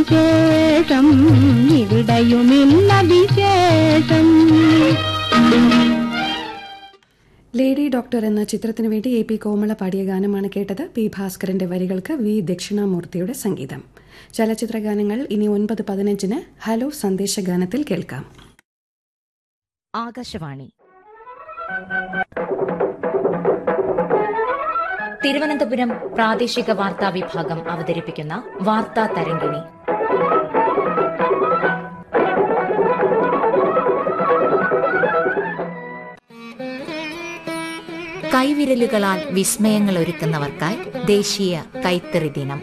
ശേഷം ഇവിടെയുമില്ല വിശേഷം lady doctor എന്ന ചിത്രത്തിനു വേണ്ടി എ പി കോമള പാടിയ ഗാനമാണ് കേട്ടത് പി ഭാസ്കരന്റെ വരികൾക്ക് വി ദക്ഷിണാമൂർത്തിയുടെ സംഗീതം ചലച്ചിത്ര ഗാനങ്ങൾ ഇനി ഒൻപത് പതിനഞ്ചിന് ഹലോ സന്ദേശ ഗാനത്തിൽ കേൾക്കാം ആകാശവാണി തിരുവനന്തപുരം പ്രാദേശിക വാർത്താ വിഭാഗം അവതരിപ്പിക്കുന്ന വാർത്താ തരംഗിണി കൈവിരലുകളാൽ വിസ്മയങ്ങൾ ഒരുക്കുന്നവർക്കായി ദേശീയ കൈത്തറി ദിനം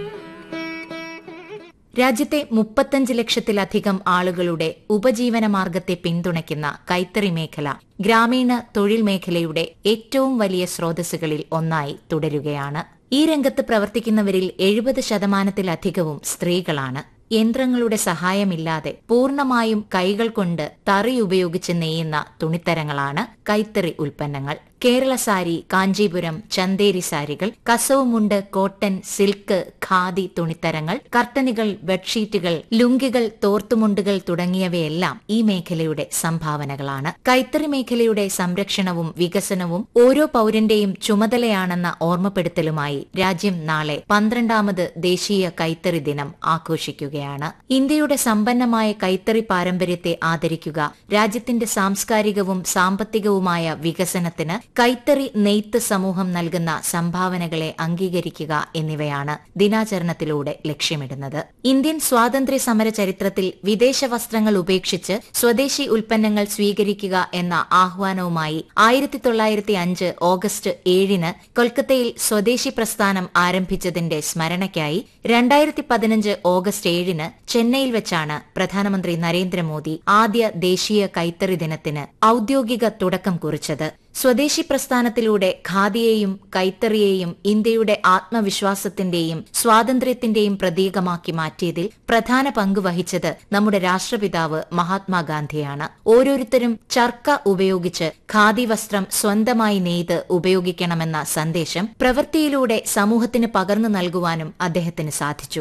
രാജ്യത്തെ മുപ്പത്തഞ്ച് ലക്ഷത്തിലധികം ആളുകളുടെ ഉപജീവന മാർഗത്തെ പിന്തുണയ്ക്കുന്ന കൈത്തറി മേഖല ഗ്രാമീണ തൊഴിൽ മേഖലയുടെ ഏറ്റവും വലിയ സ്രോതസ്സുകളിൽ ഒന്നായി തുടരുകയാണ് ഈ രംഗത്ത് പ്രവർത്തിക്കുന്നവരിൽ എഴുപത് ശതമാനത്തിലധികവും സ്ത്രീകളാണ് യന്ത്രങ്ങളുടെ സഹായമില്ലാതെ പൂർണ്ണമായും കൈകൾ കൊണ്ട് തറി ഉപയോഗിച്ച് നെയ്യുന്ന തുണിത്തരങ്ങളാണ് കൈത്തറി ഉൽപ്പന്നങ്ങൾ കേരള സാരി കാഞ്ചീപുരം ചന്തേരി സാരികൾ കസവുമുണ്ട് കോട്ടൺ സിൽക്ക് ഖാദി തുണിത്തരങ്ങൾ കർട്ടനുകൾ ബെഡ്ഷീറ്റുകൾ ലുങ്കികൾ തോർത്തുമുണ്ടുകൾ തുടങ്ങിയവയെല്ലാം ഈ മേഖലയുടെ സംഭാവനകളാണ് കൈത്തറി മേഖലയുടെ സംരക്ഷണവും വികസനവും ഓരോ പൌരന്റെയും ചുമതലയാണെന്ന ഓർമ്മപ്പെടുത്തലുമായി രാജ്യം നാളെ പന്ത്രണ്ടാമത് ദേശീയ കൈത്തറി ദിനം ആഘോഷിക്കുകയാണ് ഇന്ത്യയുടെ സമ്പന്നമായ കൈത്തറി പാരമ്പര്യത്തെ ആദരിക്കുക രാജ്യത്തിന്റെ സാംസ്കാരികവും സാമ്പത്തികവുമായ വികസനത്തിന് കൈത്തറി നെയ്ത്ത് സമൂഹം നൽകുന്ന സംഭാവനകളെ അംഗീകരിക്കുക എന്നിവയാണ് ദിനാചരണത്തിലൂടെ ലക്ഷ്യമിടുന്നത് ഇന്ത്യൻ സ്വാതന്ത്ര്യ സമര ചരിത്രത്തിൽ വിദേശ വസ്ത്രങ്ങൾ ഉപേക്ഷിച്ച് സ്വദേശി ഉൽപ്പന്നങ്ങൾ സ്വീകരിക്കുക എന്ന ആഹ്വാനവുമായി ആയിരത്തി തൊള്ളായിരത്തി അഞ്ച് ഓഗസ്റ്റ് ഏഴിന് കൊൽക്കത്തയിൽ സ്വദേശി പ്രസ്ഥാനം ആരംഭിച്ചതിന്റെ സ്മരണയ്ക്കായി രണ്ടായിരത്തി പതിനഞ്ച് ഓഗസ്റ്റ് ഏഴിന് ചെന്നൈയിൽ വെച്ചാണ് പ്രധാനമന്ത്രി നരേന്ദ്രമോദി ആദ്യ ദേശീയ കൈത്തറി ദിനത്തിന് ഔദ്യോഗിക തുടക്കം കുറിച്ചത് സ്വദേശി പ്രസ്ഥാനത്തിലൂടെ ഖാദിയെയും കൈത്തറിയെയും ഇന്ത്യയുടെ ആത്മവിശ്വാസത്തിന്റെയും സ്വാതന്ത്ര്യത്തിന്റെയും പ്രതീകമാക്കി മാറ്റിയതിൽ പ്രധാന പങ്ക് വഹിച്ചത് നമ്മുടെ രാഷ്ട്രപിതാവ് മഹാത്മാഗാന്ധിയാണ് ഓരോരുത്തരും ചർക്ക ഉപയോഗിച്ച് ഖാദി വസ്ത്രം സ്വന്തമായി നെയ്ത് ഉപയോഗിക്കണമെന്ന സന്ദേശം പ്രവൃത്തിയിലൂടെ സമൂഹത്തിന് പകർന്നു നൽകുവാനും അദ്ദേഹത്തിന് സാധിച്ചു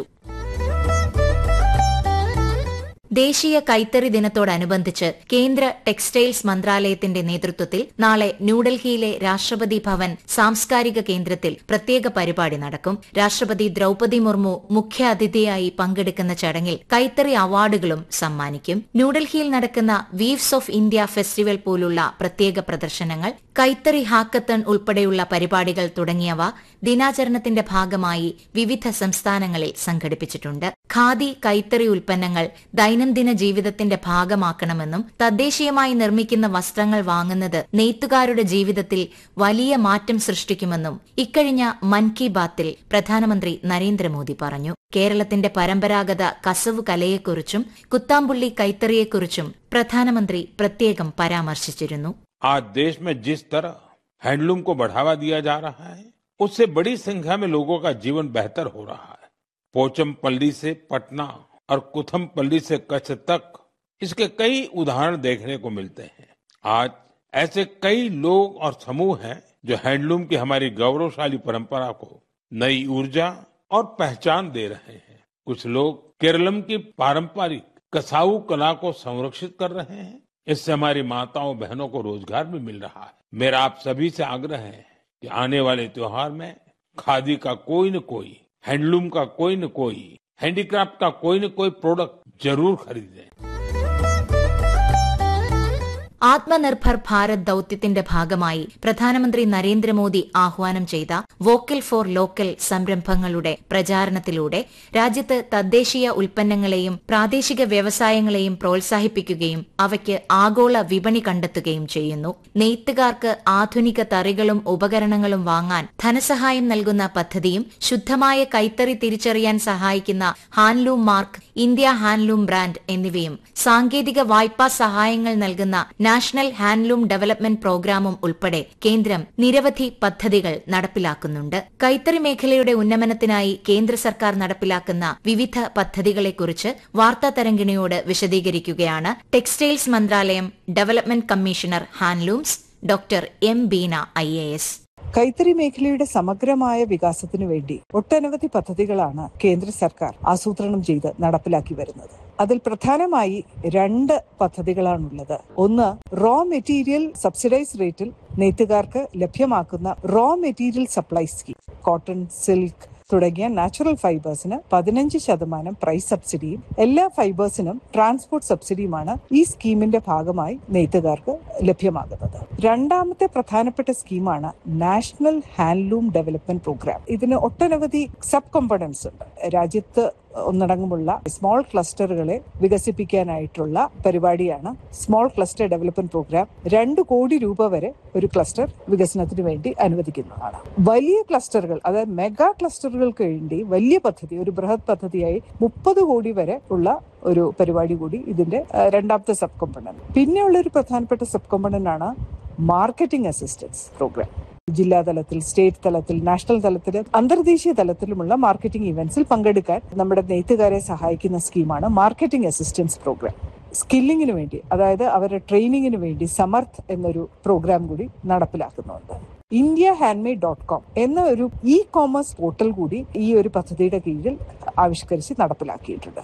ദേശീയ കൈത്തറി ദിനത്തോടനുബന്ധിച്ച് കേന്ദ്ര ടെക്സ്റ്റൈൽസ് മന്ത്രാലയത്തിന്റെ നേതൃത്വത്തിൽ നാളെ ന്യൂഡൽഹിയിലെ രാഷ്ട്രപതി ഭവൻ സാംസ്കാരിക കേന്ദ്രത്തിൽ പ്രത്യേക പരിപാടി നടക്കും രാഷ്ട്രപതി ദ്രൌപതി മുർമു മുഖ്യാതിഥിയായി പങ്കെടുക്കുന്ന ചടങ്ങിൽ കൈത്തറി അവാർഡുകളും സമ്മാനിക്കും ന്യൂഡൽഹിയിൽ നടക്കുന്ന വീവ്സ് ഓഫ് ഇന്ത്യ ഫെസ്റ്റിവൽ പോലുള്ള പ്രത്യേക പ്രദർശനങ്ങൾ കൈത്തറി ഹാക്കത്തൺ ഉൾപ്പെടെയുള്ള പരിപാടികൾ തുടങ്ങിയവ ദിനാചരണത്തിന്റെ ഭാഗമായി വിവിധ സംസ്ഥാനങ്ങളിൽ സംഘടിപ്പിച്ചിട്ടുണ്ട് ഖാദി കൈത്തറി ഉൽപ്പന്നങ്ങൾ ദൈനംദിന ജീവിതത്തിന്റെ ഭാഗമാക്കണമെന്നും തദ്ദേശീയമായി നിർമ്മിക്കുന്ന വസ്ത്രങ്ങൾ വാങ്ങുന്നത് നെയ്ത്തുകാരുടെ ജീവിതത്തിൽ വലിയ മാറ്റം സൃഷ്ടിക്കുമെന്നും ഇക്കഴിഞ്ഞ മൻ കി ബാത്തിൽ പ്രധാനമന്ത്രി നരേന്ദ്രമോദി പറഞ്ഞു കേരളത്തിന്റെ പരമ്പരാഗത കസവ് കലയെക്കുറിച്ചും കുത്താമ്പുള്ളി കൈത്തറിയെക്കുറിച്ചും പ്രധാനമന്ത്രി പ്രത്യേകം പരാമർശിച്ചിരുന്നു आज देश में जिस तरह हैंडलूम को बढ़ावा दिया जा रहा है उससे बड़ी संख्या में लोगों का जीवन बेहतर हो रहा है पोचमपल्ली से पटना और कुथमपल्ली से कच्छ तक इसके कई उदाहरण देखने को मिलते हैं आज ऐसे कई लोग और समूह हैं जो हैंडलूम की हमारी गौरवशाली परंपरा को नई ऊर्जा और पहचान दे रहे हैं कुछ लोग केरलम की पारंपरिक कसाऊ कला को संरक्षित कर रहे हैं इससे हमारी माताओं बहनों को रोजगार भी मिल रहा है मेरा आप सभी से आग्रह है कि आने वाले त्योहार में खादी का कोई न कोई हैंडलूम का कोई न कोई हैंडीक्राफ्ट का कोई न कोई प्रोडक्ट जरूर खरीदें ആത്മനിർഭർ ഭാരത് ദൌത്യത്തിന്റെ ഭാഗമായി പ്രധാനമന്ത്രി നരേന്ദ്രമോദി ആഹ്വാനം ചെയ്ത വോക്കൽ ഫോർ ലോക്കൽ സംരംഭങ്ങളുടെ പ്രചാരണത്തിലൂടെ രാജ്യത്ത് തദ്ദേശീയ ഉൽപ്പന്നങ്ങളെയും പ്രാദേശിക വ്യവസായങ്ങളെയും പ്രോത്സാഹിപ്പിക്കുകയും അവയ്ക്ക് ആഗോള വിപണി കണ്ടെത്തുകയും ചെയ്യുന്നു നെയ്ത്തുകാർക്ക് ആധുനിക തറികളും ഉപകരണങ്ങളും വാങ്ങാൻ ധനസഹായം നൽകുന്ന പദ്ധതിയും ശുദ്ധമായ കൈത്തറി തിരിച്ചറിയാൻ സഹായിക്കുന്ന handloom mark India handloom brand എന്നിവയും സാങ്കേതിക വായ്പാ സഹായങ്ങൾ നൽകുന്ന നാഷണൽ ഹാൻഡ്ലൂം ഡെവലപ്മെന്റ് പ്രോഗ്രാമും ഉൾപ്പെടെ കേന്ദ്രം നിരവധി പദ്ധതികൾ നടപ്പിലാക്കുന്നുണ്ട് കൈത്തറി മേഖലയുടെ ഉന്നമനത്തിനായി കേന്ദ്ര സർക്കാർ നടപ്പിലാക്കുന്ന വിവിധ പദ്ധതികളെക്കുറിച്ച് വാർത്താ തരംഗിണിയോട് വിശദീകരിക്കുകയാണ് ടെക്സ്റ്റൈൽസ് മന്ത്രാലയം development commissioner handlooms doctor M Beena ഐ കൈത്തറി മേഖലയുടെ സമഗ്രമായ വികാസത്തിനു വേണ്ടി ഒട്ടനവധി പദ്ധതികളാണ് കേന്ദ്ര സർക്കാർ ആസൂത്രണം ചെയ്ത് നടപ്പിലാക്കി വരുന്നത് അതിൽ പ്രധാനമായി രണ്ട് പദ്ധതികളാണുള്ളത് ഒന്ന് റോ മെറ്റീരിയൽ സബ്സിഡൈസ് റേറ്റിൽ നെയ്ത്തുകാർക്ക് ലഭ്യമാക്കുന്ന raw material supply scheme cotton silk തുടങ്ങിയ നാച്ചുറൽ ഫൈബേഴ്സിന് പതിനഞ്ച് ശതമാനം പ്രൈസ് സബ്സിഡിയും എല്ലാ ഫൈബേഴ്സിനും ട്രാൻസ്പോർട്ട് സബ്സിഡിയുമാണ് ഈ സ്കീമിന്റെ ഭാഗമായി നെയ്ത്തുകാർക്ക് ലഭ്യമാകുന്നത് രണ്ടാമത്തെ പ്രധാനപ്പെട്ട സ്കീമാണ് നാഷണൽ ഹാൻഡ്ലൂം ഡെവലപ്മെന്റ് പ്രോഗ്രാം ഇതിന് ഒട്ടനവധി സബ് കമ്പോണൻസ് ഉണ്ട് രാജ്യത്ത് ഒന്നടങ്കമുള്ള സ്മോൾ ക്ലസ്റ്ററുകളെ വികസിപ്പിക്കാനായിട്ടുള്ള പരിപാടിയാണ് സ്മോൾ ക്ലസ്റ്റർ ഡെവലപ്മെന്റ് പ്രോഗ്രാം രണ്ട് കോടി രൂപ വരെ ഒരു ക്ലസ്റ്റർ വികസനത്തിന് വേണ്ടി അനുവദിക്കുന്നതാണ് വലിയ ക്ലസ്റ്ററുകൾ അതായത് മെഗാ ക്ലസ്റ്ററുകൾക്ക് വേണ്ടി വലിയ പദ്ധതി ഒരു ബൃഹത് പദ്ധതിയായി മുപ്പത് കോടി വരെ ഉള്ള ഒരു പരിപാടി കൂടി ഇതിന്റെ ആ, രണ്ടാമത്തെ സബ് കമ്പണന്റ് പിന്നെയുള്ള ഒരു പ്രധാനപ്പെട്ട സബ് കമ്പണന്റ് ആണ് മാർക്കറ്റിംഗ് അസിസ്റ്റൻസ് പ്രോഗ്രാം ജില്ലാ തലത്തിൽ സ്റ്റേറ്റ് തലത്തിൽ നാഷണൽ തലത്തിൽ അന്തർദേശീയ തലത്തിലുമുള്ള മാർക്കറ്റിംഗ് ഇവന്റ്സിൽ പങ്കെടുക്കാൻ നമ്മുടെ നെയ്ത്തുകാരെ സഹായിക്കുന്ന സ്കീമാണ് മാർക്കറ്റിംഗ് അസിസ്റ്റൻസ് പ്രോഗ്രാം സ്കില്ലിങ്ങിന് വേണ്ടി അതായത് അവരുടെ ട്രെയിനിങ്ങിന് വേണ്ടി സമർത്ഥ് എന്നൊരു പ്രോഗ്രാം കൂടി നടപ്പിലാക്കുന്നുണ്ട് ഇന്ത്യ ഹാൻഡ്മെയ്ഡ് ഡോട്ട് കോം എന്ന ഒരു ഇ കോമേഴ്സ് പോർട്ടൽ കൂടി ഈ ഒരു പദ്ധതിയുടെ കീഴിൽ ആവിഷ്കരിച്ച് നടപ്പിലാക്കിയിട്ടുണ്ട്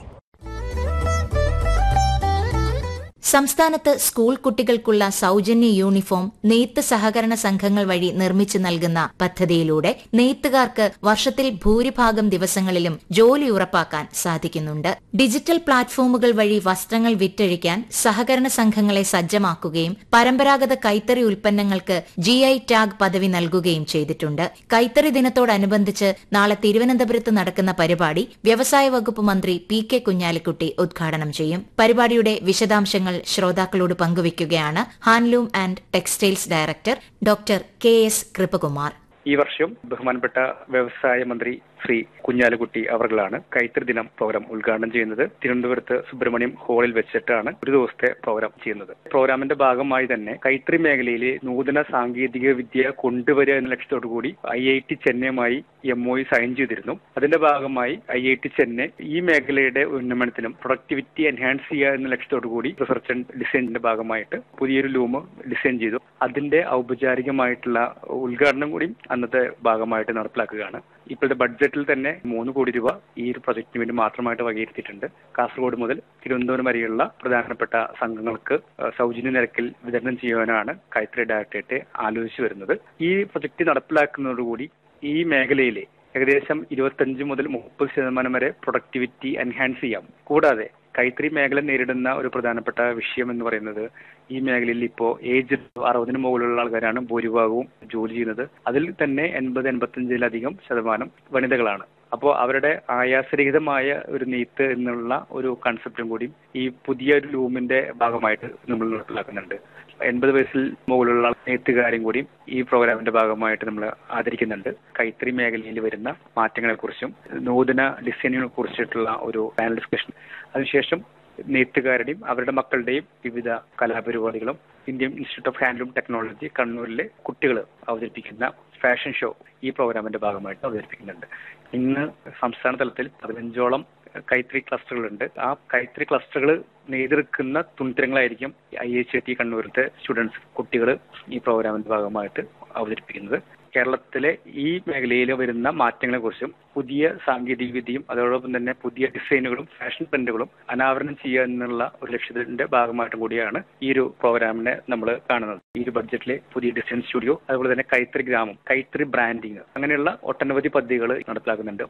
സംസ്ഥാനത്ത് സ്കൂൾ കുട്ടികൾക്കുള്ള സൗജന്യ യൂണിഫോം നെയ്ത്ത് സഹകരണ സംഘങ്ങൾ വഴി നിർമ്മിച്ചു നൽകുന്ന പദ്ധതിയിലൂടെ നെയ്ത്തുകാർക്ക് വർഷത്തിൽ ഭൂരിഭാഗം ദിവസങ്ങളിലും ജോലി ഉറപ്പാക്കാൻ സാധിക്കുന്നുണ്ട് ഡിജിറ്റൽ പ്ലാറ്റ്ഫോമുകൾ വഴി വസ്ത്രങ്ങൾ വിറ്റഴിക്കാൻ സഹകരണ സംഘങ്ങളെ സജ്ജമാക്കുകയും പരമ്പരാഗത കൈത്തറി ഉൽപ്പന്നങ്ങൾക്ക് ജി ഐ ടാഗ് പദവി നൽകുകയും ചെയ്തിട്ടുണ്ട് കൈത്തറി ദിനത്തോടനുബന്ധിച്ച് നാളെ തിരുവനന്തപുരത്ത് നടക്കുന്ന പരിപാടി വ്യവസായ വകുപ്പ് മന്ത്രി പി കെ കുഞ്ഞാലിക്കുട്ടി ഉദ്ഘാടനം ചെയ്യും പരിപാടിയുടെ വിശദാംശങ്ങൾ ശ്രോതാക്കളോട് പങ്കുവയ്ക്കുകയാണ് handloom and textiles director doctor K S Krupakumar ഈ വർഷം ബഹുമാനപ്പെട്ട വ്യവസായ മന്ത്രി ശ്രീ കുഞ്ഞാലിക്കുട്ടി അവർകളാണ് കൈത്തറി ദിനം പ്രോഗ്രാം ഉദ്ഘാടനം ചെയ്യുന്നത് തിരുവനന്തപുരത്ത് സുബ്രഹ്മണ്യം ഹാളിൽ വെച്ചിട്ടാണ് ഒരു ദിവസത്തെ പ്രോഗ്രാം ചെയ്യുന്നത് പ്രോഗ്രാമിന്റെ ഭാഗമായി തന്നെ കൈത്തറി മേഖലയിൽ നൂതന സാങ്കേതിക വിദ്യ കൊണ്ടുവരിക എന്ന ലക്ഷ്യത്തോടു കൂടി ഐ ഐ ടി ചെന്നൈയുമായി എം ഒ സൈൻ ചെയ്തിരുന്നു അതിന്റെ ഭാഗമായി ഐ ഐ ടി ചെന്നൈ ഈ മേഖലയുടെ ഉന്നമനത്തിനും പ്രൊഡക്ടിവിറ്റി എൻഹാൻസ് ചെയ്യുക എന്ന ലക്ഷ്യത്തോടു കൂടി റിസർച്ച് ആൻഡ് ഡിസൈനിന്റെ ഭാഗമായിട്ട് പുതിയൊരു ലൂമ് ഡിസൈൻ ചെയ്തു അതിന്റെ ഔപചാരികമായിട്ടുള്ള ഉദ്ഘാടനം കൂടി അന്നത്തെ ഭാഗമായിട്ട് നടപ്പിലാക്കുകയാണ് ഇപ്പോഴത്തെ ബഡ്ജറ്റിൽ തന്നെ മൂന്ന് കോടി രൂപ ഈ ഒരു പ്രൊജക്ടിന് വേണ്ടി മാത്രമായിട്ട് വകയിരുത്തിയിട്ടുണ്ട് കാസർഗോഡ് മുതൽ തിരുവനന്തപുരം വരെയുള്ള പ്രധാനപ്പെട്ട സംഘങ്ങൾക്ക് ഏഹ്, സൗജന്യ നിരക്കിൽ വിതരണം ചെയ്യുവാനാണ് കൈത്തറി ഡയറക്ടറേറ്റ് ആലോചിച്ചു വരുന്നത് ഈ പ്രൊജക്ട് നടപ്പിലാക്കുന്നതോടുകൂടി ഈ മേഖലയിലെ ഏകദേശം ഇരുപത്തഞ്ച് മുതൽ മുപ്പത് ശതമാനം വരെ പ്രൊഡക്ടിവിറ്റി എൻഹാൻസ് ചെയ്യാം കൂടാതെ കൈത്തറി മേഖല നേരിടുന്ന ഒരു പ്രധാനപ്പെട്ട വിഷയം എന്ന് പറയുന്നത് ഈ മേഖലയിൽ ഇപ്പോൾ ഏജ് അറുപതിന് മുകളിലുള്ള ആൾക്കാരാണ് ഭൂരിഭാഗവും ജോലി ചെയ്യുന്നത് അതിൽ തന്നെ എൺപത് എൺപത്തഞ്ചിലധികം ശതമാനം വനിതകളാണ് അപ്പോൾ അവരുടെ ആയാസരഹിതമായ ഒരു നെയ്ത്ത് എന്നുള്ള ഒരു കൺസെപ്റ്റും കൂടി ഈ പുതിയ ഒരു ലൂമിന്റെ ഭാഗമായിട്ട് നമ്മൾ നടപ്പിലാക്കുന്നുണ്ട് എൺപത് വയസ്സിൽ മുകളിലുള്ള നെയ്ത്തുകാരും കൂടി ഈ പ്രോഗ്രാമിന്റെ ഭാഗമായിട്ട് നമ്മൾ ആദരിക്കുന്നുണ്ട് കൈത്തറി മേഖലയിൽ വരുന്ന മാറ്റങ്ങളെക്കുറിച്ചും നൂതന ഡിസൈനുകളെ കുറിച്ചിട്ടുള്ള ഒരു പാനൽ ഡിസ്കഷൻ അതിനുശേഷം നെയ്ത്തുകാരുടെയും അവരുടെ മക്കളുടെയും വിവിധ കലാപരിപാടികളും Indian institute of handloom technology കണ്ണൂരിലെ കുട്ടികൾ അവതരിപ്പിക്കുന്ന ഫാഷൻ ഷോ ഈ പ്രോഗ്രാമിന്റെ ഭാഗമായിട്ട് അവതരിപ്പിക്കുന്നുണ്ട് ഇന്ന് സംസ്ഥാന തലത്തിൽ പതിനഞ്ചോളം കൈത്തറി ക്ലസ്റ്ററുകളുണ്ട് ആ കൈത്തറി ക്ലസ്റ്ററുകൾ നെയ്തെടുക്കുന്ന തുണിത്തരങ്ങളായിരിക്കും ഐ എച്ച് ടി കണ്ണൂരിലത്തെ സ്റ്റുഡൻസ് കുട്ടികൾ ഈ പ്രോഗ്രാമിന്റെ ഭാഗമായിട്ട് അവതരിപ്പിക്കുന്നത് കേരളത്തിലെ ഈ മേഖലയിൽ വരുന്ന മാറ്റങ്ങളെ കുറിച്ചും പുതിയ സാങ്കേതിക വിദ്യയും അതോടൊപ്പം തന്നെ പുതിയ ഡിസൈനുകളും ഫാഷൻ ട്രെൻഡുകളും അനാവരണം ചെയ്യുക എന്നുള്ള ഒരു ലക്ഷ്യത്തിന്റെ ഭാഗമായിട്ടും കൂടിയാണ് ഈ ഒരു പ്രോഗ്രാമിനെ നമ്മൾ കാണുന്നത് ഈ ഒരു ബഡ്ജറ്റിലെ പുതിയ ഡിസൈൻ സ്റ്റുഡിയോ അതുപോലെ തന്നെ കൈത്തറി ഗ്രാമം കൈത്തറി ബ്രാൻഡിങ് അങ്ങനെയുള്ള ഒട്ടനവധി പദ്ധതികൾ നടപ്പിലാക്കുന്നുണ്ട്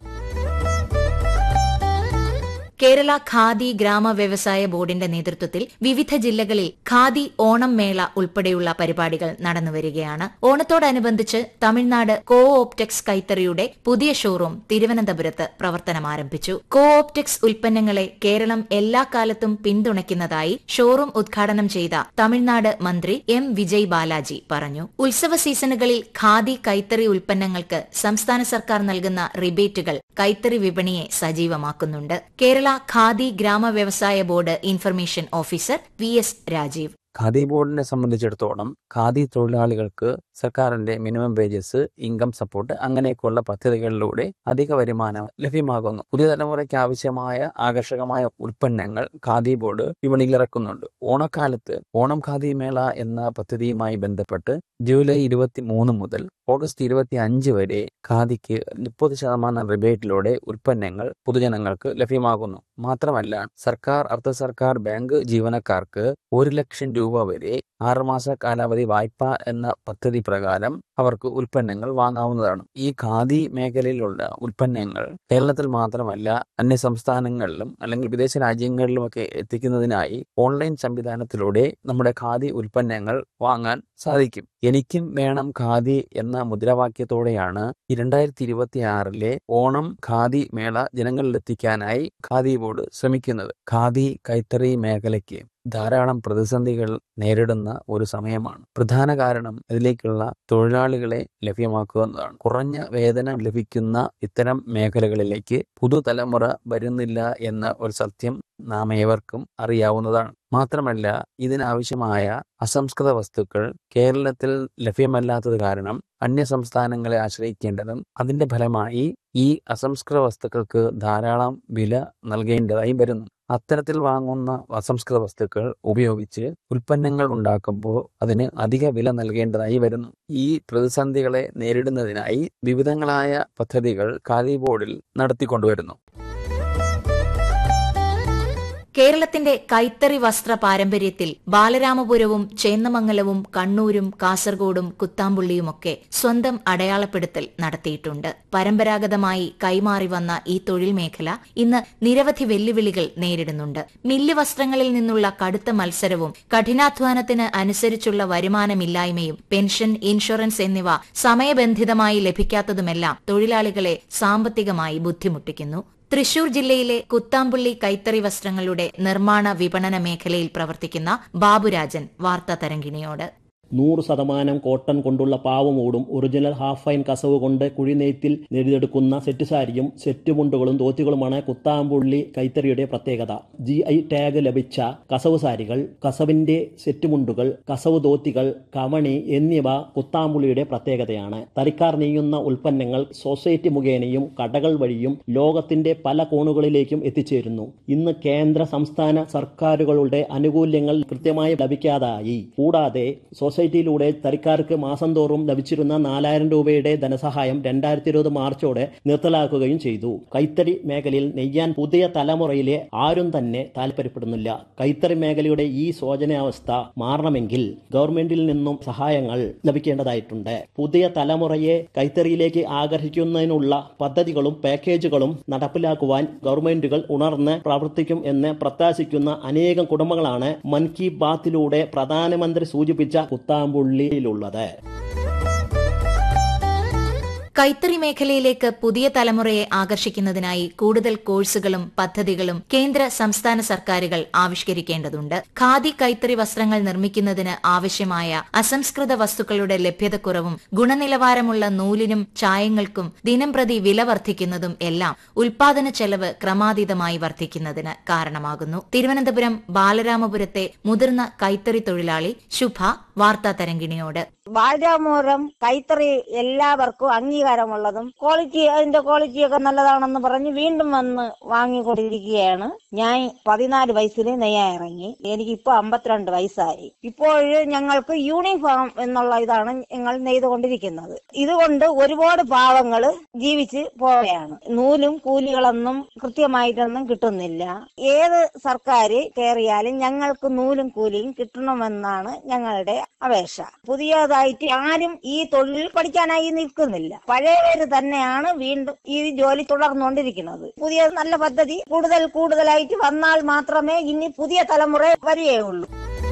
കേരള ഖാദി ഗ്രാമ വ്യവസായ ബോർഡിന്റെ നേതൃത്വത്തിൽ വിവിധ ജില്ലകളിൽ ഖാദി ഓണം മേള ഉൾപ്പെടെയുള്ള പരിപാടികൾ നടന്നുവരികയാണ് ഓണത്തോടനുബന്ധിച്ച് തമിഴ്നാട് കോ ഓപ്ടെക്സ് കൈത്തറിയുടെ പുതിയ ഷോറൂം തിരുവനന്തപുരത്ത് പ്രവർത്തനം ആരംഭിച്ചു കോ ഓപ്ടെക്സ് ഉൽപ്പന്നങ്ങളെ കേരളം എല്ലാ കാലത്തും പിന്തുണയ്ക്കുന്നതായി ഷോറൂം ഉദ്ഘാടനം ചെയ്ത തമിഴ്നാട് മന്ത്രി എം വിജയ് ബാലാജി പറഞ്ഞു ഉത്സവ സീസണുകളിൽ ഖാദി കൈത്തറി ഉൽപ്പന്നങ്ങൾക്ക് സംസ്ഥാന സർക്കാർ നൽകുന്ന റിബേറ്റുകൾ കൈത്തറി വിപണിയെ സജീവമാക്കുന്നുണ്ട് കേരള ഖാദി ഗ്രാമ വ്യവസായ board information officer V S Rajeev Khadi ബോർഡിനെ സംബന്ധിച്ചിടത്തോളം ഖാദി തൊഴിലാളികൾക്ക് സർക്കാരിന്റെ മിനിമം വേജസ് ഇൻകം സപ്പോർട്ട് അങ്ങനെയൊക്കെയുള്ള പദ്ധതികളിലൂടെ അധിക വരുമാനം ലഭ്യമാകുന്നു പുതിയ തലമുറയ്ക്ക് ആവശ്യമായ ആകർഷകമായ ഉൽപ്പന്നങ്ങൾ ഖാദി ബോർഡ് വിപണിയിൽ ഇറക്കുന്നുണ്ട് ഓണക്കാലത്ത് ഓണം ഖാദി മേള എന്ന പദ്ധതിയുമായി ബന്ധപ്പെട്ട് ജൂലൈ ഇരുപത്തി മൂന്ന് മുതൽ ഓഗസ്റ്റ് ഇരുപത്തി അഞ്ച് വരെ ഖാദിക്ക് മുപ്പത് ശതമാനം റിബേറ്റിലൂടെ ഉൽപ്പന്നങ്ങൾ പൊതുജനങ്ങൾക്ക് ലഭ്യമാകുന്നു മാത്രമല്ല സർക്കാർ അർദ്ധ സർക്കാർ ബാങ്ക് ജീവനക്കാർക്ക് ഒരു ലക്ഷം രൂപ വരെ ആറുമാസ കാലാവധി വായ്പ എന്ന പദ്ധതി പ്രകാരം അവർക്ക് ഉൽപ്പന്നങ്ങൾ വാങ്ങാവുന്നതാണ് ഈ ഖാദി മേഖലയിലുള്ള ഉൽപ്പന്നങ്ങൾ കേരളത്തിൽ മാത്രമല്ല അന്യ സംസ്ഥാനങ്ങളിലും അല്ലെങ്കിൽ വിദേശ രാജ്യങ്ങളിലുമൊക്കെ എത്തിക്കുന്നതിനായി ഓൺലൈൻ സംവിധാനത്തിലൂടെ നമ്മുടെ ഖാദി ഉൽപ്പന്നങ്ങൾ വാങ്ങാൻ സാധിക്കും എനിക്കും വേണം ഖാദി എന്ന മുദ്രാവാക്യത്തോടെയാണ് ഈ രണ്ടായിരത്തി ഇരുപത്തി ആറിലെ ഓണം ഖാദി മേള ജനങ്ങളിലെത്തിക്കാനായി ഖാദി ബോർഡ് ശ്രമിക്കുന്നത് ഖാദി കൈത്തറി മേഖലയ്ക്ക് ധാരാളം പ്രതിസന്ധികൾ നേരിടുന്ന ഒരു സമയമാണ് പ്രധാന കാരണം ഇതിലേക്കുള്ള തൊഴിലാളികളെ ലഭ്യമാക്കുക എന്നതാണ് കുറഞ്ഞ വേതനം ലഭിക്കുന്ന ഇത്തരം മേഖലകളിലേക്ക് പുതുതലമുറ വരുന്നില്ല എന്ന ഒരു സത്യം നാം ഏവർക്കും അറിയാവുന്നതാണ് മാത്രമല്ല ഇതിനാവശ്യമായ അസംസ്കൃത വസ്തുക്കൾ കേരളത്തിൽ ലഭ്യമല്ലാത്തത് കാരണം അന്യ സംസ്ഥാനങ്ങളെ ആശ്രയിക്കേണ്ടതും അതിന്റെ ഫലമായി ഈ അസംസ്കൃത വസ്തുക്കൾക്ക് ധാരാളം വില നൽകേണ്ടതായി വരുന്നു അത്തരത്തിൽ വാങ്ങുന്ന അസംസ്കൃത വസ്തുക്കൾ ഉപയോഗിച്ച് ഉൽപ്പന്നങ്ങൾ ഉണ്ടാക്കുമ്പോൾ അതിന് അധിക വില നൽകേണ്ടതായി വരുന്നു ഈ പ്രതിസന്ധികളെ നേരിടുന്നതിനായി വിവിധങ്ങളായ പദ്ധതികൾ ഖാദി ബോർഡിൽ നടത്തിക്കൊണ്ടുവരുന്നു കേരളത്തിന്റെ കൈത്തറി വസ്ത്ര പാരമ്പര്യത്തിൽ ബാലരാമപുരവും ചേന്നമംഗലവും കണ്ണൂരും കാസർഗോഡും കുത്താമ്പുള്ളിയുമൊക്കെ സ്വന്തം അടയാളപ്പെടുത്തൽ നടത്തിയിട്ടുണ്ട് പരമ്പരാഗതമായി കൈമാറി വന്ന ഈ തൊഴിൽ മേഖല ഇന്ന് നിരവധി വെല്ലുവിളികൾ നേരിടുന്നുണ്ട് മില്ല് വസ്ത്രങ്ങളിൽ നിന്നുള്ള കടുത്ത മത്സരവും കഠിനാധ്വാനത്തിന് അനുസരിച്ചുള്ള വരുമാനമില്ലായ്മയും പെൻഷൻ ഇൻഷുറൻസ് എന്നിവ സമയബന്ധിതമായി ലഭിക്കാത്തതുമെല്ലാം തൊഴിലാളികളെ സാമ്പത്തികമായി ബുദ്ധിമുട്ടിക്കുന്നു തൃശൂർ ജില്ലയിലെ കുത്താമ്പുള്ളി കൈത്തറി വസ്ത്രങ്ങളുടെ നിർമ്മാണ വിപണന മേഖലയിൽ പ്രവർത്തിക്കുന്ന ബാബുരാജൻ വാർത്താ തരംഗിണിയോട് നൂറ് ശതമാനം കോട്ടൺ കൊണ്ടുള്ള പാവമൂടും ഒറിജിനൽ ഹാഫ് ഫൈൻ കസവ് കൊണ്ട് കുഴിനെയ്ത്തിൽ നെയ്തെടുക്കുന്ന സെറ്റ് സാരിയും സെറ്റ് മുണ്ടുകളും ധോത്തികളുമാണ് കുത്താമ്പുള്ളി കൈത്തറിയുടെ പ്രത്യേകത ജി ഐ ടാഗ് ലഭിച്ച കസവ് സാരികൾ കസവിന്റെ സെറ്റ് മുണ്ടുകൾ കസവ് ധോത്തികൾ കമണി എന്നിവ കുത്താമ്പുള്ളിയുടെ പ്രത്യേകതയാണ് തറിക്കാർ നെയ്യുന്ന ഉൽപ്പന്നങ്ങൾ സൊസൈറ്റി മുഖേനയും കടകൾ വഴിയും ലോകത്തിന്റെ പല കോണുകളിലേക്കും എത്തിച്ചേരുന്നു ഇന്ന് കേന്ദ്ര സംസ്ഥാന സർക്കാരുകളുടെ ആനുകൂല്യങ്ങൾ കൃത്യമായി ലഭിക്കാതായി കൂടാതെ സൊസൈറ്റിയിലൂടെ തറിക്കാർക്ക് മാസം തോറും ലഭിച്ചിരുന്ന നാലായിരം രൂപയുടെ ധനസഹായം രണ്ടായിരത്തി ഇരുപത് മാർച്ചോടെ നിർത്തലാക്കുകയും ചെയ്തു കൈത്തറി മേഖലയിൽ നെയ്യാൻ പുതിയ തലമുറയിലെ ആരും തന്നെ താല്പര്യപ്പെടുന്നില്ല കൈത്തറി മേഖലയുടെ ഈ ശോചനാവസ്ഥ മാറണമെങ്കിൽ ഗവൺമെന്റിൽ നിന്നും സഹായങ്ങൾ ലഭിക്കേണ്ടതായിട്ടുണ്ട് പുതിയ തലമുറയെ കൈത്തറിയിലേക്ക് ആകർഷിക്കുന്നതിനുള്ള പദ്ധതികളും പാക്കേജുകളും നടപ്പിലാക്കുവാൻ ഗവൺമെന്റുകൾ ഉണർന്ന് പ്രവർത്തിക്കും എന്ന് പ്രത്യാശിക്കുന്ന അനേകം കുടുംബങ്ങളാണ് മൻ കി ബാത്തിലൂടെ പ്രധാനമന്ത്രി സൂചിപ്പിച്ച കുത്താമ്പുള്ളിയിലുള്ളത് കൈത്തറി മേഖലയിലേക്ക് പുതിയ തലമുറയെ ആകർഷിക്കുന്നതിനായി കൂടുതൽ കോഴ്സുകളും പദ്ധതികളും കേന്ദ്ര സംസ്ഥാന സർക്കാരുകൾ ആവിഷ്കരിക്കേണ്ടതുണ്ട് ഖാദി കൈത്തറി വസ്ത്രങ്ങൾ നിർമ്മിക്കുന്നതിന് ആവശ്യമായ അസംസ്കൃത വസ്തുക്കളുടെ ലഭ്യതക്കുറവും ഗുണനിലവാരമുള്ള നൂലിനും ചായങ്ങൾക്കും ദിനംപ്രതി വില വർദ്ധിക്കുന്നതും എല്ലാം ഉൽപാദന ചെലവ് ക്രമാതീതമായി വർദ്ധിക്കുന്നതിന് കാരണമാകുന്നു തിരുവനന്തപുരം ബാലരാമപുരത്തെ മുതിർന്ന കൈത്തറി തൊഴിലാളി ശുഭ വാർത്താ തരംഗിണിയോട് ബാലരാമപുരം കൈത്തറി എല്ലാവർക്കും അംഗീകാരമുള്ളതും ക്വാളിറ്റി അതിന്റെ ക്വാളിറ്റിയൊക്കെ നല്ലതാണെന്ന് പറഞ്ഞ് വീണ്ടും വന്ന് വാങ്ങിക്കൊണ്ടിരിക്കുകയാണ് ഞാൻ പതിനാല് വയസ്സിൽ നെയ്യാൻ ഇറങ്ങി എനിക്ക് ഇപ്പൊ അമ്പത്തിരണ്ട് വയസ്സായി ഇപ്പോൾ ഞങ്ങൾക്ക് യൂണിഫോം എന്നുള്ള ഇതാണ് ഞങ്ങൾ നെയ്തുകൊണ്ടിരിക്കുന്നത് ഇതുകൊണ്ട് ഒരുപാട് പാവങ്ങൾ ജീവിച്ച് പോവുകയാണ് നൂലും കൂലികളൊന്നും കൃത്യമായിട്ടൊന്നും കിട്ടുന്നില്ല ഏത് സർക്കാർ കയറിയാലും ഞങ്ങൾക്ക് നൂലും കൂലിയും കിട്ടണമെന്നാണ് ഞങ്ങളുടെ അപേക്ഷ പുതിയതായിട്ട് ആരും ഈ തൊഴിൽ പഠിക്കാനായി നിൽക്കുന്നില്ല പഴയവര് തന്നെയാണ് വീണ്ടും ഈ ജോലി തുടർന്നുകൊണ്ടിരിക്കുന്നത് പുതിയ നല്ല പദ്ധതി കൂടുതൽ കൂടുതലായിട്ട് വന്നാൽ മാത്രമേ ഇനി പുതിയ തലമുറ വരികയുള്ളൂ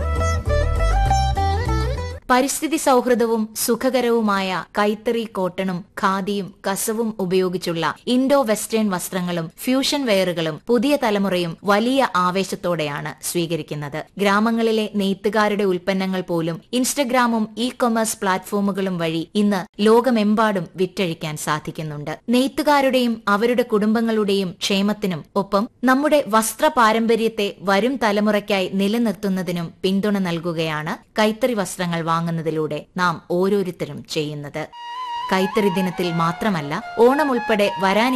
പരിസ്ഥിതി സൗഹൃദവും സുഖകരവുമായ കൈത്തറി കോട്ടണും ഖാദിയും കസവും ഉപയോഗിച്ചുള്ള ഇൻഡോ വെസ്റ്റേൺ വസ്ത്രങ്ങളും ഫ്യൂഷൻ വെയറുകളും പുതിയ തലമുറയും വലിയ ആവേശത്തോടെയാണ് സ്വീകരിക്കുന്നത് ഗ്രാമങ്ങളിലെ നെയ്ത്തുകാരുടെ ഉൽപ്പന്നങ്ങൾ പോലും ഇൻസ്റ്റഗ്രാമും ഇ കൊമേഴ്സ് പ്ലാറ്റ്ഫോമുകളും വഴി ഇന്ന് ലോകമെമ്പാടും വിറ്റഴിക്കാൻ സാധിക്കുന്നുണ്ട് നെയ്ത്തുകാരുടെയും അവരുടെ കുടുംബങ്ങളുടെയും ക്ഷേമത്തിനും ഒപ്പം നമ്മുടെ വസ്ത്ര പാരമ്പര്യത്തെ വരും തലമുറയ്ക്കായി നിലനിർത്തുന്നതിനും പിന്തുണ നൽകുകയാണ് കൈത്തറി വസ്ത്രങ്ങൾ വാങ്ങുന്നത് വാങ്ങുന്നതിലൂടെ നാം ഓരോരുത്തരും ചെയ്യുന്നത് കൈത്തറി ദിനത്തിൽ മാത്രമല്ല ഓണം ഉൾപ്പെടെ വരാനിരിക്കുന്ന